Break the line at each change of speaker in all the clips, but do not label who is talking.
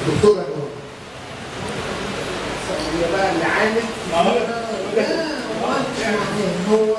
دكتورة نور
هي بقى اللي عانت
لا يعني هو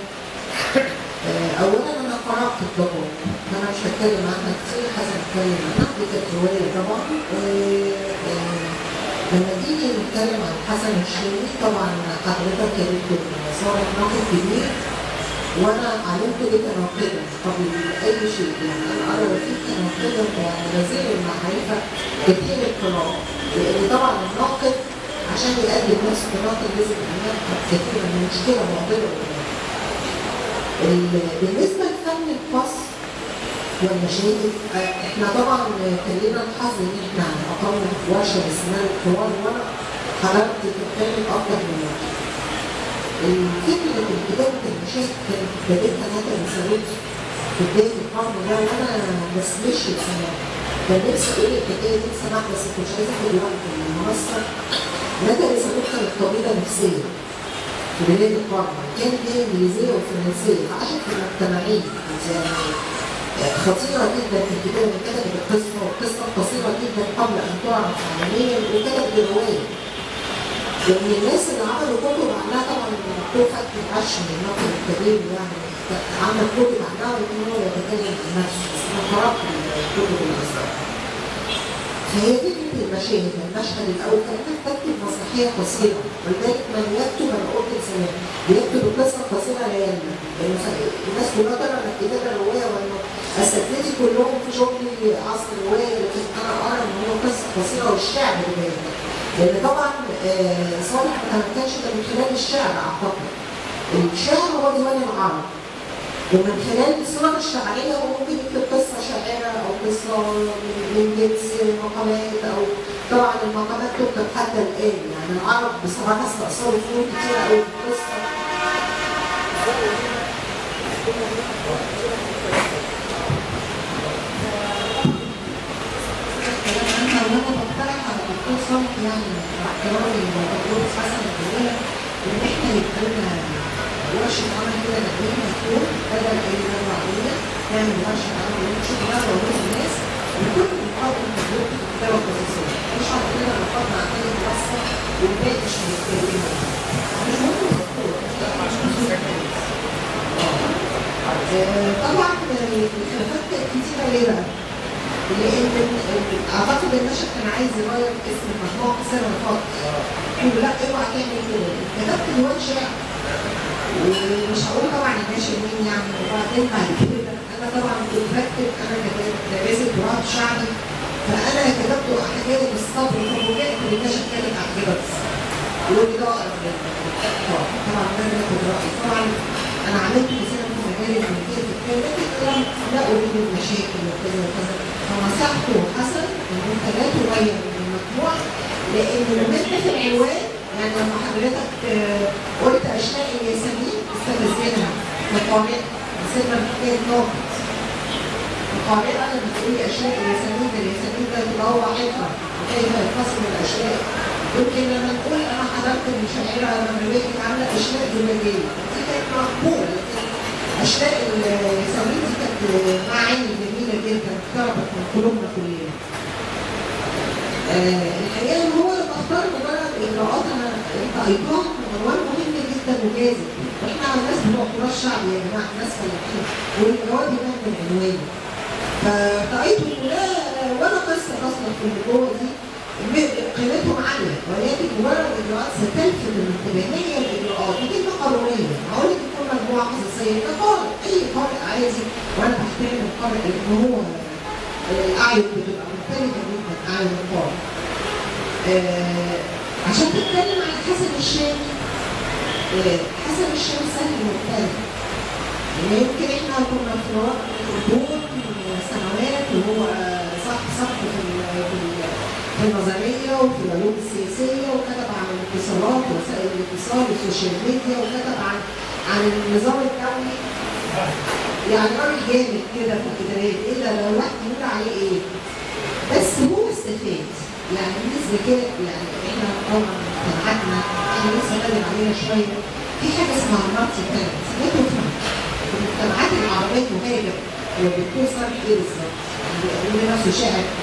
آه، اولا انا قرات الضبط انا مش هتكلم عنها كتير حسن اتكلم عنها دي كانت روايه طبعا و- آه، لما تيجي نتكلم عن حسن الشيخ طبعا حضرتك يا دكتور صار ناقد كبير وانا علمت جدا ناقدا قبل اي شيء يعني انا ارى فيك ناقدا يعني غزير المعرفه كثير القراءه لان طبعا الناقد عشان يقدم نفسه كناقد لازم يعمل كثير من المشكله معضله قدامه. ال- بالنسبه لفن الفصل والمشاهد آه، احنا طبعا كان لنا الحظ ان احنا اقمنا ورشه اسمها الحوار وانا حضرت كتاب اكتر من ورشه. الفكره كتابه المشاهد كانت بدأتها انا رسالت في بدايه القرن ده وانا ما اسمش السماع. كان نفسي اقول الحكايه دي سماع بس كنت عايزه اخد وقت من المنصه. ندى رسالت كانت طبيبه نفسيه. في بداية القرن كانت هي إنجليزية وفرنسية فعاشت في المجتمعين يعني خطيرة جدا في الكتاب كتبت القصة والقصة قصيرة جدا قبل أن تعرف عالميا وكتبت رواية لأن الناس اللي عملوا كتب عنها طبعا الدكتور فتحي العشر الناقد الكبير يعني عمل كتب عنها وإن هو يتكلم عن نفسه بس أنا قرأت الكتب الأصغر فهي فكرة المشاهد المشهد الأول كانت تكتب مسرحية قصيرة ولذلك من يكتب أنا قلت لسلام بيكتب القصة القصيرة لا يلمع لأن الناس كلها ترى إنك كتابة رواية وإنه أساتذتي كلهم في شغلي عصر الرواية لكن أنا أرى إن هو قصة قصيرة والشعر رواية لأن طبعا آه، صالح ما تمكنش إلا من خلال الشعر أعتقد الشعر هو ديوان العرب ومن خلال الصور الشعرية هو ممكن يكتب قصة شاعرة أو قصة من جنس مقامات أو طبعا المقامات تكتب حتى الآن يعني العرب بصراحة استأثروا فنون كتير أوي في القصة أنا وأنا بقترح على الدكتور صالح يعني مع احترامي للدكتور حسن الجميلة إن إحنا يبقى لنا ورشة عمل كده نقديم مفتوح بدل أي دورة عادية نعمل ورشة عمل ونشوف بقى وجود الناس وكل مقابل تجربة الكتابة القصصية مش هحط لنا نقاط مع كل منصة والباقي مش هنتكلم مش مهم الدكتور آه، طبعا الخلافات كانت كتيرة ليه بقى؟ لان اعتقد النشر كان عايز يغير اسم المجموعه قصيره الفقر يقول لا اوعى تعمل كده كتبت ديوان شعر ومش هقول طبعا الناشر مين يعني وبعدين بعد كده انا طبعا كنت بكتب انا كتبت دراسه تراث شعبي فانا كتبت حكايه بالصبر فوجئت ان الناشر كاتب عن كده بس يقول لي ده اقرب للكتاب طبعا انا باخد رايي طبعا انا عملت مثلا في مجال الملكيه في الكتاب لكن انا لا اريد المشاكل وكذا وكذا فنصحته حسن ان انت لا تغير من المجموع لان المثل في العنوان يعني لما حضرتك آه، قلت اشياء الياسمين استفزنها مقارنه سيبنا بحكايه ناقد مقارنه لما تقولي اشياء الياسمين ده الياسمين ده اللي هو حكمه وكيف ينفصل الاشياء يمكن لما نقول انا حضرت المشاعره لما بقيت عامله اشياء زجاجيه دي كانت مقبوله لكن اشياء الياسمين دي كانت معاني جميله جدا اقتربت من قلوبنا كلنا. آه، الحقيقه ان هو لما اختار مجرد اجراءات انا رايتها عنوان مهم جدا وجاذب واحنا الناس بتوع تراث شعبي يا جماعه الناس فلاحين والجواب يبان من عنوانه فرأيت انه لا ولا قصه اصلا في اللي جوه دي م- قيمتهم عاليه ولكن مجرد اجراءات ستلفت الانتباه ما هي الاجراءات؟ دي كلمه قانونيه معقول تكون مجموعه قصصيه ده قارئ اي قارئ عادي وانا بحترم القارئ لان هو الاعين بتبقى مختلفه جدا اعين القارئ آه، عشان تتكلم عن حسن الشامي آه، حسن الشامي سهل مختلف يعني يمكن احنا كنا في الدور من سنوات وهو صح صح في ال- في ال- في النظريه وفي العلوم السياسيه وكتب عن الاتصالات وسائل الاتصال والسوشيال ميديا وكتب عن عن النظام الدولي يعني راجل جامد كده في الكتابات الا لو الواحد يقول عليه ايه بس هو استفاد يعني من الذكاء يعني احنا طبعا مجتمعاتنا احنا لسه بدري علينا شويه في حاجه اسمها المالتي تالنت لا تفهم في المجتمعات العربيه مهاجر هو الدكتور صالح ايه بالظبط؟ يعني بيقول لنفسه شاعر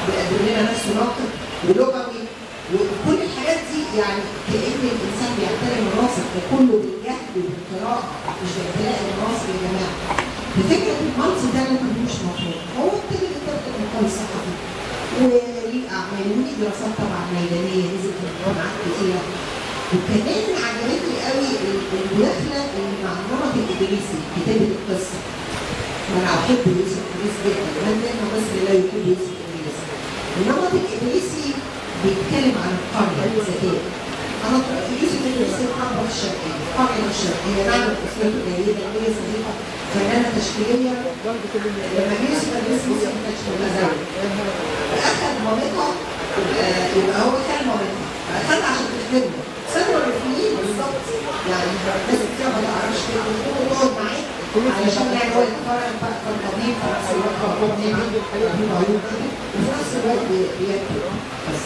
بيقدم لنا نفس ناطق ولغوي وكل الحاجات دي يعني كأن الإنسان بيعتني مناصب ده كله بالجهد وبالقراءة مش بيعتني مناصب يا جماعة بفكرة المالتي تالنت مش مفهوم هو ابتدى يترتب مقال صحفي وليه أعمال وليه دراسات طبعا ميدانية نزل في الجامعات كتيرة وكمان عجبتني قوي المداخلة اللي مع النمط الإدريسي كتابة القصة وأنا أحب يوسف إدريس جدا من دايما مصر لا يحب يوسف إدريس النمط الإدريسي بيتكلم عن القرية الذكية أنا يوسف إدريس القرية الشرقية القرية الشرقية نعم أسرته جيدة هي صديقة فنانة تشكيلية لما يوسف إدريس يوسف ما كانش متزوج فأخذ مامتها آه، يبقى هو كان مامتها فأخذها عشان تخدمه سنة الرفيين بالظبط يعني ناس كتير ما تعرفش كده وتقعد معاه علشان يعني هو يتفرج بقى في القديم في نفس الوقت هو نعمة قديم عيوب كده وفي نفس الوقت بي- بيكتب بس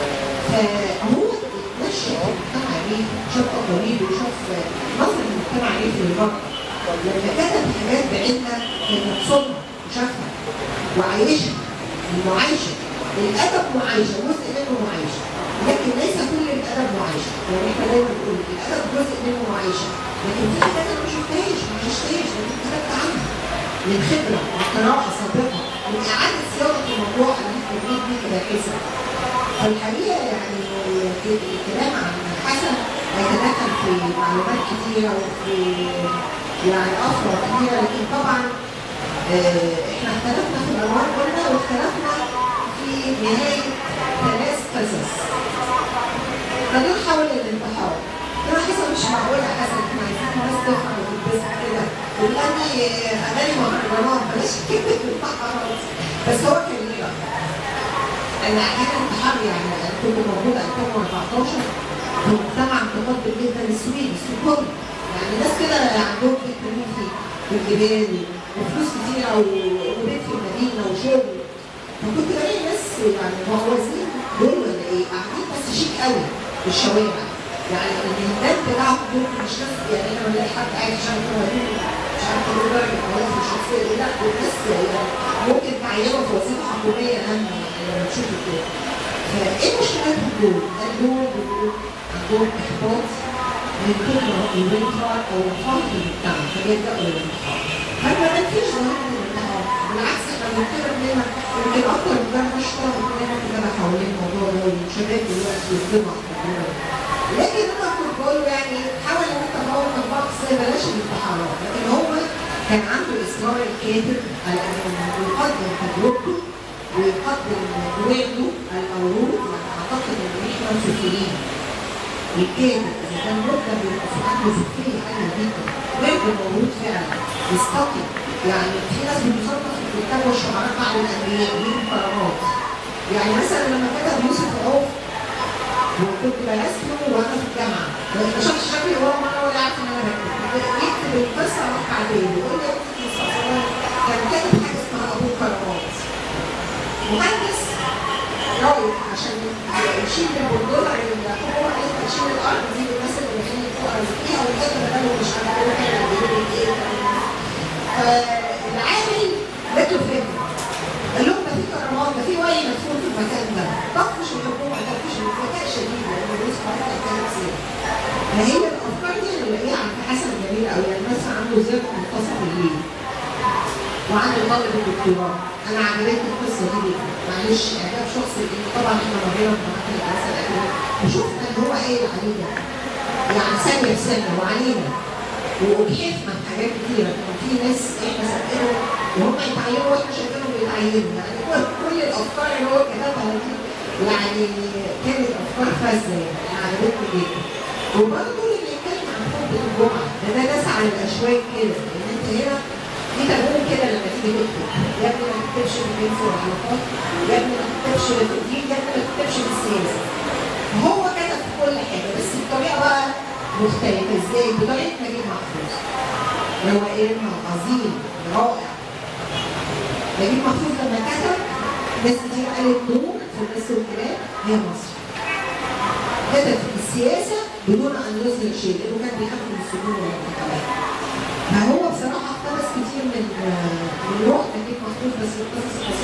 فهو اتنشأ في المجتمع ليه شاف أقاليم وشاف نظرة المجتمع ليه في البر لما كتب حاجات بعيدها كان مبسوطها وشافها وعايشها المعايشة الأدب معايشة جزء منه معايشة لكن ليس كل الأدب معايشة يعني احنا دايما بنقول الأدب جزء منه معايشة لكن في حاجات أنا ما شفتهاش ما عشتهاش لكن كتبت عنها من خبرة من قراءة سابقة من إعادة صياغة الموضوع اللي احنا بنقول بيه كباحثة فالحقيقة يعني الكلام عن حسن هيتدخل في معلومات كتيرة وفي يعني أفكار كتيرة لكن طبعا آه، احنا اختلفنا في الأنواع قلنا واختلفنا في نهاية ثلاث قصص فدول حول الانتحار انا حاسه مش معقول يا حسن احنا عايزين الناس تفهم وتتبسط كده وتغني اغاني مهرجانات بلاش كلمه الانتحارات بس هو كان ليه بقى انا اكيد الانتحار يعني أنا كنت موجوده 2014 في مجتمع متقدم جدا السويد ستوكهولم يعني ناس كده عندهم فكر ريفي والجبال وفلوس كتيره و- وبيت في المدينه وشغل فكنت بلاقي ناس يعني مهوزين دول ولا ايه قاعدين بس شيك قوي في الشوارع يعني الهندات بتاعهم دول مش ناس يعني انا بلاقي حد قاعد مش عارف هو مين، مش عارف ايه درجه حوالي في الشخصيه دي لا دول ناس يعني ممكن تعينه في وظيفه حكوميه اهم يعني لما تشوفوا كده فايه مشكلتهم دول؟ قال دول بيقولوا عندهم احباط من كتر الانتحار او الفقر في المجتمع فبيلجأوا للانتحار. فما ما فيش ظاهره الانتحار بالعكس احنا بنتكلم منها يمكن اكتر من ده نشطه كلنا كده حوالين الموضوع ده والشباب دلوقتي بيصدموا على الموضوع ده. لكن انا كنت بقول له يعني حاول ان انت تطور من بعض بس بلاش الانتحارات لكن هو كان عنده اصرار الكاتب على انه يقدم تجربته ويقدم وعده الموروث يعني اعتقد ان احنا مسؤولين الكاتب اذا كان مبدع بيبقى عنده فكريه عاليه جدا وعده موروث فعلا يستقي يعني في ناس بتصنف الكتاب والشعراء بعد الانبياء ليهم كرامات يعني مثلا لما كتب يوسف عوف وكنت برسمه وانا في الجامعه ما اكتشفتش شكلي ولا مره ولا عارف ان انا بكتب يكتب القصه واحد عليه يقول لي يا بنتي مستقبلا كان كاتب حاجه اسمها ابو كرامات مهندس رايح عشان يشيل البلدوزر اللي هو قال تشيل الارض دي الناس اللي كانت الفقراء اللي فيها والحته اللي كانوا مش عارفين كانوا بيقولوا ايه فالعامل جات له فكره قال لهم ده في كرامات ده في وعي مدفون في المكان ده طفش الحكومه طفش الذكاء شديد لانه بيصحى على الكلام سيء فهي الافكار دي اللي بلاقيها عند حسن جميل قوي يعني مثلا عنده زر متصل بالليل وعنده طالب الدكتوراه انا عجبتني القصه دي جدا معلش اعجاب شخصي لان طبعا احنا مرينا بمراحل الدراسه الاكاديميه وشفنا ان هو قايل علينا يعني ثانيه بثانيه وعلينا وبحكمه في حاجات كتيره كان في ناس احنا سابقينهم وهم يتعينوا واحنا شايفينهم بيتعينوا يعني كل كل الافكار اللي هو كتبها دي يعني كانت افكار فذه يعني عجبتني جدا وبرضه اللي بيتكلم عن حب الجمعه ده ده ناس على الاشواك كده ان انت هنا في تمرين كده لما تيجي تكتب يا ابني ما تكتبش بالجنس والعلاقات يا ابني ما تكتبش بالدين يا ابني ما تكتبش بالسياسه هو كتب في كل حاجه بس بطريقه بقى مختلفه ازاي؟ بطريقه نجيب محفوظ روائرنا عظيم رائع نجيب محفوظ لما كتب ناس كتير قالت نور في الناس والكلام هي مصر كتب في السياسه بدون ان يظهر شيء لانه كان بيخاف من السجون والانتخابات فهو بصراحه اقتبس كتير من من روح نجيب محفوظ بس القصص القصيره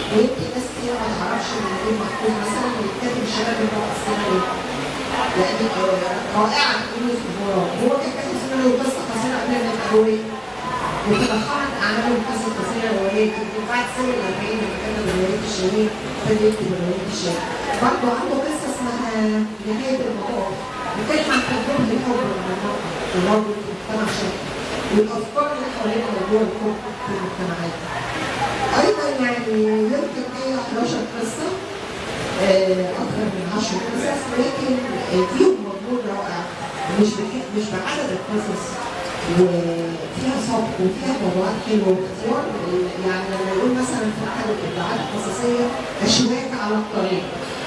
ويمكن ناس كتير ما تعرفش ان نجيب محفوظ مثلا بيتكتب الشباب اللي هو السيناريو يعني آه، رائعه يونس بوران هو كان كاتب سيناريو قصه قصيره قبل ما يبقى وتبخرت اعماله القصه القصيره الروايات يمكن بعد سنه ال 40 لما كتب روايات الشهير ابتدى يكتب روايات الشهير برضه عنده قصه اسمها نهايه المطاف بيتكلم عن تجربه الحب والراجل في المجتمع الشرقي والافكار اللي حوالين موضوع الحب في المجتمعات. ايضا يعني يمكن هي 11 قصه آه، اكثر من 10 قصص لكن آه، فيهم مضمون رائع مش بح- مش بعدد القصص وفيها صبر وفيها موضوعات حلوه واختيار يعني لما يقول مثلا في احد الابداعات القصصيه اشواك على الطريق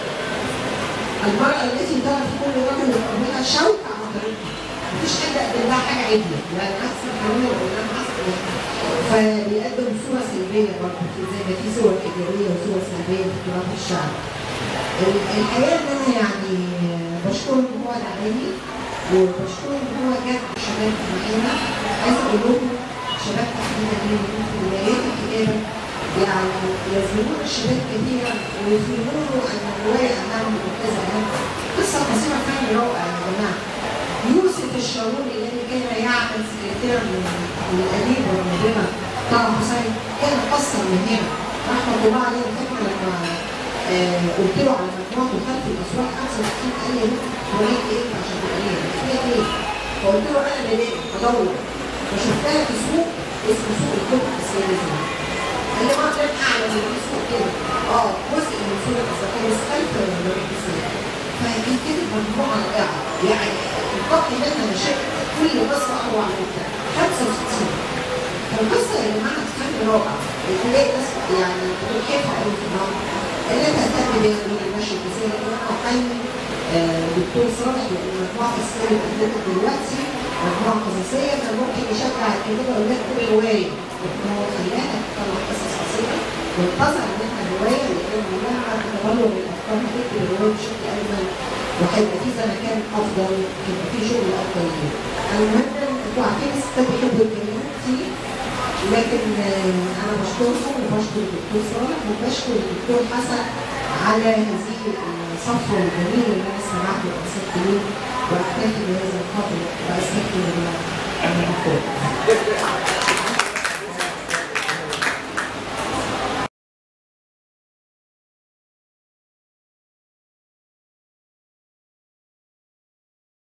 المرأة التي ترى في كل رجل يقابلها شوك على طريقها مفيش حد قدم لها حاجة عدلة يعني عكس الحرية وقدام عكس فبيقدم صورة سلبية برضه في زي ما في صور إيجابية وصور سلبية في تراث الشعب. ال- الحقيقة إن أنا يعني بشكره إن هو دعاني وبشكره إن هو جاب شباب معانا عايز أقول لكم شباب تحديدا اللي في بدايات الكتابة يعني يزنون الشباب كثيرا ويفهمون ان الروايه اهم وكذا اهم قصه قصيره فعلا رائعه يا جماعه يوسف الشاروني الذي كان يعمل سكرتيرا من الاديب والمدينه طه حسين كان قصر من هنا رحمه الله عليه فاكره لما آه، قلت له على مجموعه خلف الاسواق 65 قال لي ممكن توريك ايه عشان تبقى ايه؟ فيها ايه؟ فقلت له انا بلاقي بدور فشفتها في سوق اسمه سوق الكتب في السيده اللي هو كان اعلى من الاسم كده اه جزء من سوره الزكاه بس خلف النبي الاسلام فكان كده مجموعه رائعه يعني القط منها مشاكل كل قصه اروع من الثانيه 65 فالقصه يا جماعه تخلي رائعه تلاقي ناس يعني بتحبها قوي في النهار اللي تهتم بيها من المشي الجزائري لان انا قايم دكتور صالح لان مجموعه السير اللي قدمت دلوقتي مجموعه قصصيه كان ممكن يشجع الكتابه ويقول لك كل روايه لكن هو خلانا تطلع قصص قصيره وانتظر منها الروايه لان لما تتبلور الافكار هتكتب الروايه بشكل اجمل وهيبقى في زمكان افضل هيبقى في شغل افضل ليه. المهم انتوا عارفين الستات بيحبوا الكلمات كتير لكن آه، انا بشكركم وبشكر الدكتور صالح وبشكر الدكتور حسن على هذه الصفوه الجميله اللي انا سمعته وانصت ليه واكتفي بهذا القدر واستكمل المقول.